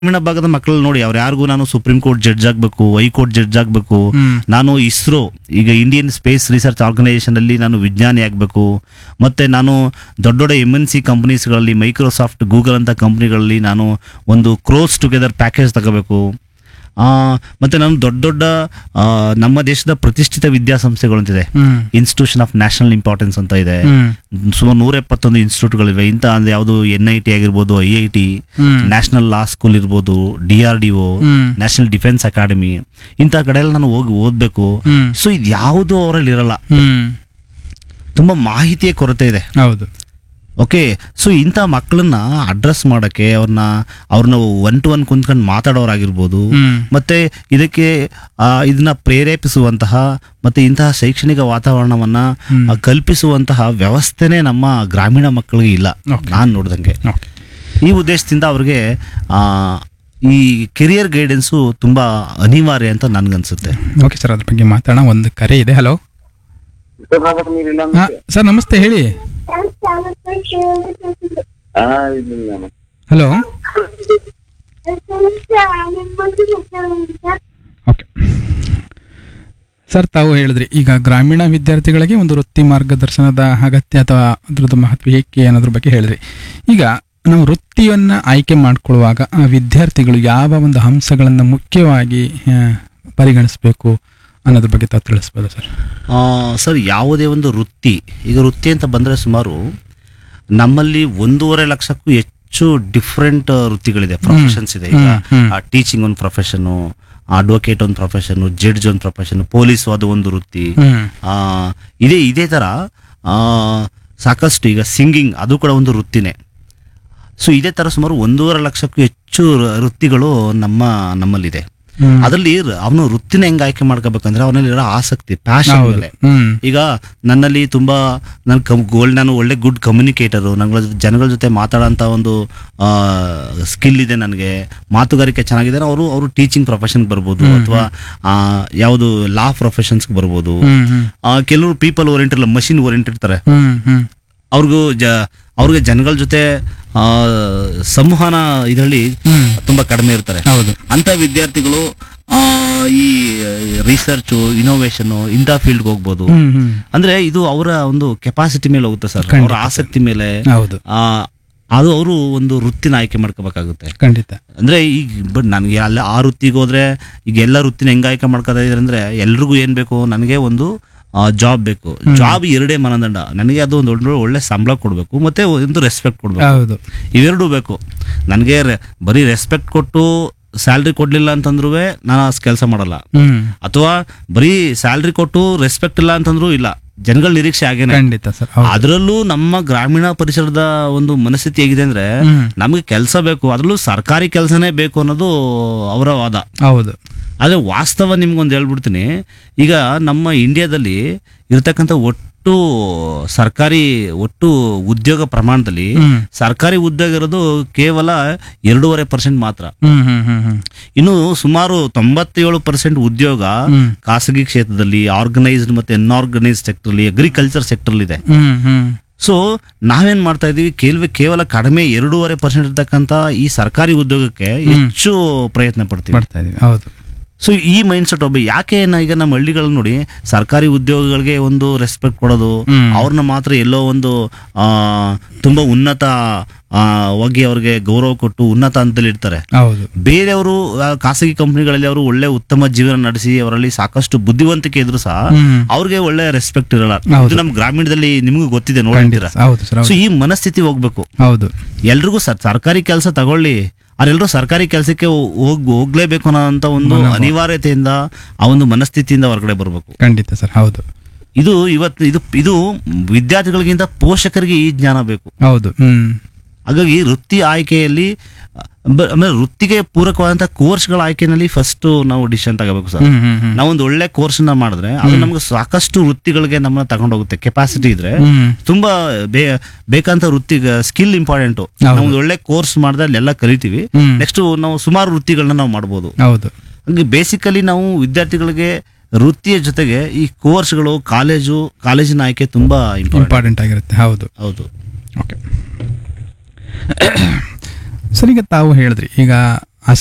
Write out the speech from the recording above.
ಗ್ರಾಮೀಣ ಭಾಗದ ಮಕ್ಕಳು ನೋಡಿ ಅವ್ರು ಯಾರಿಗೂ ನಾನು ಸುಪ್ರೀಂ ಕೋರ್ಟ್ ಜಡ್ಜ್ ಆಗಬೇಕು ಹೈಕೋರ್ಟ್ ಜಡ್ಜ್ ಆಗಬೇಕು ಹ್ಮ್. ನಾನು ಇಸ್ರೋ ಈಗ ಇಂಡಿಯನ್ ಸ್ಪೇಸ್ ರಿಸರ್ಚ್ ಆರ್ಗನೈಸೇಷನ್ ಅಲ್ಲಿ ನಾನು ವಿಜ್ಞಾನಿ ಆಗಬೇಕು ಮತ್ತೆ ನಾನು ದೊಡ್ಡ ದೊಡ್ಡ ಎಮ್ ಎನ್ ಸಿ ಕಂಪನೀಸ್ಗಳಲ್ಲಿ ಮೈಕ್ರೋಸಾಫ್ಟ್ ಗೂಗಲ್ ಅಂತ ಕಂಪ್ನಿಗಳಲ್ಲಿ ನಾನು ಒಂದು ಕ್ರೋಸ್ ಟುಗೆದರ್ ಪ್ಯಾಕೇಜ್ ತಗೋಬೇಕು ಆ, ಮತ್ತೆ ನಾನು ದೊಡ್ಡ ದೊಡ್ಡ ಆ, ನಮ್ಮ ದೇಶದ ಪ್ರತಿಷ್ಠಿತ ವಿದ್ಯಾಸಂಸ್ಥೆಗಳಂತಿದೆ ಹ್ಮ್ ಇನ್ಸ್ಟಿಟ್ಯೂಷನ್ ಆಫ್ ನ್ಯಾಷನಲ್ ಇಂಪಾರ್ಟೆನ್ಸ್ ಅಂತ ಇದೆ ಹ್ಮ್ ಸುಮಾರು ನೂರ ಎಪ್ಪತ್ತೊಂದು ಇನ್ಸ್ಟಿಟ್ಯೂಟ್ಗಳಿವೆ ಇಂಥ ಅಂದ್ರೆ ಯಾವುದು ಎನ್ ಐ ಟಿ ಆಗಿರ್ಬೋದು ಐ ಐ ಟಿ ಹ್ಮ್. ನ್ಯಾಷನಲ್ ಲಾ ಸ್ಕೂಲ್ ಇರ್ಬೋದು ಡಿ ಆರ್ ಡಿ ಒ ಹ್ಮ್. ನ್ಯಾಷನಲ್ ಡಿಫೆನ್ಸ್ ಅಕಾಡೆಮಿ ಇಂಥ ಕಡೆ ಎಲ್ಲ ನಾನು ಹೋಗಿ ಓದಬೇಕು ಹ್ಮ್. ಸೊ ಇದು ಯಾವುದು ಅವರಲ್ಲಿ ಇರಲ್ಲ ಹ್ಮ್ ತುಂಬಾ ಮಾಹಿತಿಯ ಕೊರತೆ ಇದೆ ಹೌದು ಓಕೆ ಸೊ ಇಂಥ ಮಕ್ಕಳನ್ನ ಅಡ್ರೆಸ್ ಮಾಡೋಕ್ಕೆ ಅವ್ರನ್ನ ಅವ್ರನ್ನ ಒನ್ ಟು ಒನ್ ಕುಂತ್ಕೊಂಡು ಮಾತಾಡೋರಾಗಿರ್ಬೋದು ಹ್ಮ್. ಮತ್ತೆ ಇದಕ್ಕೆ ಆ, ಇದನ್ನ ಪ್ರೇರೇಪಿಸುವಂತಹ ಮತ್ತೆ ಇಂತಹ ಶೈಕ್ಷಣಿಕ ವಾತಾವರಣವನ್ನ ಆ, ಕಲ್ಪಿಸುವಂತಹ ವ್ಯವಸ್ಥೆನೇ ನಮ್ಮ ಗ್ರಾಮೀಣ ಮಕ್ಕಳಿಗೆ ಇಲ್ಲ Okay. ನಾನು ನೋಡ್ದಂಗೆ ಓಕೆ ಈ ಉದ್ದೇಶದಿಂದ ಅವ್ರಿಗೆ ಆ, ಈ ಕೆರಿಯರ್ ಗೈಡೆನ್ಸು ತುಂಬಾ ಅನಿವಾರ್ಯ ಅಂತ ನನ್ಗನ್ಸುತ್ತೆ ಓಕೆ ಸರ್ ಅದ್ರ ಬಗ್ಗೆ ಮಾತಾಡೋಣ ಒಂದು ಕರೆ ಇದೆ ಹಲೋ ಹಾ ಸರ್ ನಮಸ್ತೆ ಹೇಳಿ ಹಲೋ ಓಕೆ ಸರ್ ತಾವು ಹೇಳಿದ್ರಿ ಈಗ ಗ್ರಾಮೀಣ ವಿದ್ಯಾರ್ಥಿಗಳಿಗೆ ಒಂದು ವೃತ್ತಿ ಮಾರ್ಗದರ್ಶನದ ಅಗತ್ಯ ಅಥವಾ ಅದ್ರದ್ದು ಮಹತ್ವ ಏಕೆ ಅನ್ನೋದ್ರ ಬಗ್ಗೆ ಹೇಳಿದ್ರಿ ಈಗ ನಾವು ವೃತ್ತಿಯನ್ನ ಆಯ್ಕೆ ಮಾಡ್ಕೊಳ್ಳುವಾಗ ಆ ವಿದ್ಯಾರ್ಥಿಗಳು ಯಾವ ಒಂದು ಅಂಶಗಳನ್ನು ಮುಖ್ಯವಾಗಿ ಆ, ಪರಿಗಣಿಸಬೇಕು ಅನ್ನೋದ್ರ ಬಗ್ಗೆ ತಾವು ತಿಳಿಸ್ಬೋದು ಸರ್ ಆ, ಸರ್ ಯಾವುದೇ ಒಂದು ವೃತ್ತಿ ಈಗ ವೃತ್ತಿ ಅಂತ ಬಂದರೆ ಸುಮಾರು ನಮ್ಮಲ್ಲಿ ಒಂದೂವರೆ ಲಕ್ಷಕ್ಕೂ ಹೆಚ್ಚು ಡಿಫ್ರೆಂಟ್ ವೃತ್ತಿಗಳಿದೆ ಪ್ರೊಫೆಷನ್ಸ್ ಇದೆ ಈಗ ಹ್ಮ್, ಹ್ಮ್. ಟೀಚಿಂಗ್ ಒಂದು ಪ್ರೊಫೆಷನು ಅಡ್ವೊಕೇಟ್ ಒಂದು ಪ್ರೊಫೆಷನು ಜಡ್ಜ್ ಒಂದು ಪ್ರೊಫೆಷನ್ ಪೊಲೀಸ್ ಅದು ಒಂದು ವೃತ್ತಿ ಹ್ಮ್ ಆ, ಇದೇ ಇದೇ ಥರ ಆ, ಸಾಕಷ್ಟು ಈಗ ಸಿಂಗಿಂಗ್ ಅದು ಕೂಡ ಒಂದು ವೃತ್ತಿನೇ ಸೊ ಇದೇ ಥರ ಸುಮಾರು ಒಂದೂವರೆ ಲಕ್ಷಕ್ಕೂ ಹೆಚ್ಚು ವೃ- ವೃತ್ತಿಗಳು ನಮ್ಮ ನಮ್ಮಲ್ಲಿದೆ ಹ್ಮ್. ಅದರಲ್ಲಿ ಅವನು ವೃತ್ತಿನ ಹೆಂಗ್ ಆಯ್ಕೆ ಮಾಡ್ಕೋಬೇಕಂದ್ರೆ ಅವನಲ್ಲಿರೋ ಆಸಕ್ತಿ ಪ್ಯಾಷನ್ ಹೌದು ಮೇಲೆ ಹ್ಮ್ ಈಗ ನನ್ನಲ್ಲಿ ತುಂಬಾ ನನ್ನ ಕಮ್ ಗೋಲ್ಡ್ ನಾನು ಒಳ್ಳೆ ಗುಡ್ ಕಮ್ಯುನಿಕೇಟರು ನನ್ನ ಜನಗಳ ಜೊತೆ ಮಾತಾಡೋಂಥ ಒಂದು ಸ್ಕಿಲ್ ಇದೆ ನನಗೆ ಮಾತುಗಾರಿಕೆ ಚೆನ್ನಾಗಿದೆ ಅವರು ಅವರು ಟೀಚಿಂಗ್ ಪ್ರೊಫೆಷನ್ಗೆ ಬರ್ಬೋದು ಅಥವಾ ಯಾವುದು ಲಾ ಪ್ರೊಫೆಷನ್ಸ್ಗೆ ಬರ್ಬೋದು ಹ್ಮ್ ಹ್ಮ್ ಆ, ಕೆಲವರು ಪೀಪಲ್ ಓರಿಯೆಂಟೆಡ್ ಮಷಿನ್ ಓರಿಯೆಂಟೆಡ್ ಇರ್ತಾರೆ ಹ್ಮ್ ಹ್ಮ್ ಅವ್ರಿಗೂ ಜ ಅವ್ರಿಗೆ ಜನಗಳ ಜೊತೆ ಆ, ಸಂವಹನ ಇದರಲ್ಲಿ ಹ್ಮ್. ತುಂಬಾ ಕಡಿಮೆ ಇರ್ತಾರೆ ಹೌದು ಅಂತ ವಿದ್ಯಾರ್ಥಿಗಳು ಆ, ಈ ರಿಸರ್ಚ್ ಇನೋವೇಷನ್ ಇಂಥ ಫೀಲ್ಡ್ಗೆ ಹೋಗ್ಬೋದು ಹ್ಮ್ ಹ್ಮ್ ಅಂದ್ರೆ ಇದು ಅವರ ಒಂದು ಕೆಪಾಸಿಟಿ ಮೇಲೆ ಹೋಗುತ್ತೆ ಸರ್ ಅವರ ಆಸಕ್ತಿ ಮೇಲೆ ಹೌದು ಆ, ಅದು ಅವರು ಒಂದು ವೃತ್ತಿನ ಆಯ್ಕೆ ಮಾಡ್ಕೋಬೇಕಾಗುತ್ತೆ ಖಂಡಿತ ಅಂದ್ರೆ ಈಗ ಬಟ್ ನನಗೆ ಅಲ್ಲ ಆ ವೃತ್ತಿಗೆ ಹೋದ್ರೆ ಈಗ ಎಲ್ಲ ವೃತ್ತಿನ ಹೆಂಗ್ ಆಯ್ಕೆ ಮಾಡ್ಕೋತಾ ಇದ್ದಾರೆ ಅಂದ್ರೆ ಎಲ್ರಿಗೂ ಏನ್ ಬೇಕು ನನಗೆ ಒಂದು ಜಾಬ್ ಬೇಕು ಜಾಬ್ ಎರಡೇ ಮನದಂಡ ನನಗೆ ಅದು ಒಂದು ಒಳ್ಳೆ ಒಳ್ಳೆ ಸಂಬಳ ಕೊಡಬೇಕು ಮತ್ತೆ ಒಂದು ರೆಸ್ಪೆಕ್ಟ್ ಕೊಡ್ಬೇಕು ಹೌದು ಇವೆರಡೂ ಬೇಕು ನನಗೆ ಬರೀ ರೆಸ್ಪೆಕ್ಟ್ ಕೊಟ್ಟು ಸ್ಯಾಲ್ರಿ ಕೊಡ್ಲಿಲ್ಲ ಅಂತಂದ್ರೂ ನಾನು ಕೆಲಸ ಮಾಡಲ್ಲ ಹ್ಮ್ ಅಥವಾ ಬರೀ ಸ್ಯಾಲ್ರಿ ಕೊಟ್ಟು ರೆಸ್ಪೆಕ್ಟ್ ಇಲ್ಲ ಅಂತಂದ್ರೂ ಇಲ್ಲ ಜನಗಳ ನಿರೀಕ್ಷೆ ಆಗೇನೆ ಖಂಡಿತ ಸರ್ ಹೌದು ಅದರಲ್ಲೂ ನಮ್ಮ ಗ್ರಾಮೀಣ ಪರಿಸರದ ಒಂದು ಮನಸ್ಥಿತಿ ಹೇಗಿದೆ ಅಂದ್ರೆ ಹ್ಮ್. ನಮಗೆ ಕೆಲಸ ಬೇಕು ಅದರಲ್ಲೂ ಸರ್ಕಾರಿ ಕೆಲಸನೇ ಬೇಕು ಅನ್ನೋದು ಅವರ ವಾದ ಹೌದು ಆದರೆ ವಾಸ್ತವ ನಿಮ್ಗೊಂದು ಹೇಳ್ಬಿಡ್ತೀನಿ ಈಗ ನಮ್ಮ ಇಂಡಿಯಾದಲ್ಲಿ ಇರತಕ್ಕಂಥ ಒಟ್ಟು ಸರ್ಕಾರಿ ಒಟ್ಟು ಉದ್ಯೋಗ ಪ್ರಮಾಣದಲ್ಲಿ ಹ್ಮ್ ಸರ್ಕಾರಿ ಉದ್ಯೋಗ ಇರೋದು ಕೇವಲ ಎರಡೂವರೆ ಪರ್ಸೆಂಟ್ ಮಾತ್ರ ಹ್ಮ್ ಹ್ಮ್ ಹ್ಮ್ ಹ್ಮ್ ಇನ್ನು ಸುಮಾರು ತೊಂಬತ್ತೇಳು ಪರ್ಸೆಂಟ್ ಉದ್ಯೋಗ ಹ್ಮ್. ಖಾಸಗಿ ಕ್ಷೇತ್ರದಲ್ಲಿ ಆರ್ಗನೈಸ್ಡ್ ಮತ್ತೆ ಅನ್ಆರ್ಗನೈಸ್ಡ್ ಸೆಕ್ಟರ್ಲಿ ಅಗ್ರಿಕಲ್ಚರ್ ಸೆಕ್ಟರ್ಲಿ ಇದೆ ಹ್ಮ್ ಹ್ಮ್ ಸೊ ನಾವೇನ್ ಮಾಡ್ತಾ ಇದೀವಿ ಕೇವಲ ಕೇವಲ ಕಡಿಮೆ ಎರಡೂವರೆ ಪರ್ಸೆಂಟ್ ಇರ್ತಕ್ಕಂಥ ಈ ಸರ್ಕಾರಿ ಉದ್ಯೋಗಕ್ಕೆ ಹೆಚ್ಚು ಪ್ರಯತ್ನ ಪಡ್ತೀವಿ ಮಾಡ್ತಾ ಇದೀವಿ ಹೌದು ಸೊ ಈ ಮೈಂಡ್ ಸೆಟ್ ಒಬ್ಬ ಯಾಕೆ ನಾ ಈಗ ನಮ್ಮ ಹಳ್ಳಿಗಳಲ್ಲಿ ನೋಡಿ ಸರ್ಕಾರಿ ಉದ್ಯೋಗಗಳಿಗೆ ಒಂದು ರೆಸ್ಪೆಕ್ಟ್ ಕೊಡೋದು ಹ್ಮ್. ಅವ್ರನ್ನ ಮಾತ್ರ ಎಲ್ಲೋ ಒಂದು ಆ, ತುಂಬಾ ಉನ್ನತ ಆ, ವಾಗಿ ಅವ್ರಿಗೆ ಗೌರವ ಕೊಟ್ಟು ಉನ್ನತ ಹಂತದಲ್ಲಿ ಇರ್ತಾರೆ ಹೌದು ಬೇರೆಯವರು ಆ, ಖಾಸಗಿ ಕಂಪನಿಗಳಲ್ಲಿ ಅವರು ಒಳ್ಳೆ ಉತ್ತಮ ಜೀವನ ನಡೆಸಿ ಅವರಲ್ಲಿ ಸಾಕಷ್ಟು ಬುದ್ಧಿವಂತಿಕೆ ಇದ್ರು ಸಹ ಹ್ಮ್. ಅವ್ರಿಗೆ ಒಳ್ಳೆ ರೆಸ್ಪೆಕ್ಟ್ ಇರಲ್ಲ ಹೌದು. ಇದು ನಮ್ಮ ಗ್ರಾಮೀಣದಲ್ಲಿ ನಿಮಗೂ ಗೊತ್ತಿದೆ ಖಂಡಿತ ನೋಡಿದ್ದೀರಾ ಹೌದು ಸರ್ ಸೊ ಹೌದು ಈ ಮನಸ್ಥಿತಿ ಹೋಗ್ಬೇಕು ಹೌದು ಎಲ್ರಿಗೂ ಸರ್ ಸರ್ಕಾರಿ ಕೆಲಸ ತಗೊಳ್ಳಿ ಅವರೆಲ್ಲರೂ ಸರ್ಕಾರಿ ಕೆಲಸಕ್ಕೆ ಹೋಗ್ ಹೋಗ್ಲೇಬೇಕು ಅನ್ನೋಂಥ ಒಂದು ಅನಿವಾರ್ಯತೆಯಿಂದ ಆ ಒಂದು ಮನಸ್ಥಿತಿಯಿಂದ ಹೊರಗಡೆ ಬರಬೇಕು ಖಂಡಿತ ಸರ್ ಹೌದು ಇದು ಇವತ್ತು ಇದು ಇದು ವಿದ್ಯಾರ್ಥಿಗಳಿಗಿಂತ ಪೋಷಕರಿಗೆ ಈ ಜ್ಞಾನ ಬೇಕು ಹೌದು ಹ್ಮ್ ಹಾಗಾಗಿ ವೃತ್ತಿ ಆಯ್ಕೆಯಲ್ಲಿ ಬ- ಆಮೇಲೆ ವೃತ್ತಿಗೆ ಪೂರಕವಾದಂಥ ಕೋರ್ಸ್ಗಳ ಆಯ್ಕೆನಲ್ಲಿ ಫಸ್ಟ್ ನಾವು ಡಿಸಿಷನ್ ತಗೋಬೇಕು ಸರ್ ಹ್ಮ್ ಹ್ಮ್ ಹ್ಮ್ ನಾವೊಂದು ಒಳ್ಳೆ ಕೋರ್ಸ್ನ ಮಾಡಿದ್ರೆ ಅದು ನಮ್ಗೆ ಸಾಕಷ್ಟು ವೃತ್ತಿಗಳಿಗೆ ನಮ್ಮನ್ನ ತಗೊಂಡೋಗುತ್ತೆ ಕೆಪಾಸಿಟಿ ಇದ್ರೆ ಹ್ಮ್ ತುಂಬಾ ಬೇ ಬೇಕಂತ ವೃತ್ತಿ ಸ್ಕಿಲ್ ಇಂಪಾರ್ಟೆಂಟು ಹೌದು. ನಾವು ಒಂದು ಒಳ್ಳೆ ಕೋರ್ಸ್ ಮಾಡಿದ್ರೆ ಅಲ್ಲೆಲ್ಲ ಕಲಿತೀವಿ ಹ್ಮ್. ನೆಕ್ಸ್ಟ್ ನಾವು ಸುಮಾರು ವೃತ್ತಿಗಳನ್ನ ನಾವು ಮಾಡ್ಬೋದು ಹೌದು ಹಂಗೆ ಬೇಸಿಕಲಿ ನಾವು ವಿದ್ಯಾರ್ಥಿಗಳಿಗೆ ವೃತ್ತಿಯ ಜೊತೆಗೆ ಈ ಕೋರ್ಸ್ಗಳು ಕಾಲೇಜು ಕಾಲೇಜಿನ ಆಯ್ಕೆ ತುಂಬಾ ಇಂಪಾರ್ಟೆಂಟ್ ಇಂಪಾರ್ಟೆಂಟ್ ಆಗಿರುತ್ತೆ ಹೌದು ಹೌದು ಓಕೆ ಸರ್ ಈಗ ತಾವು ಹೇಳಿದ್ರಿ ಈಗ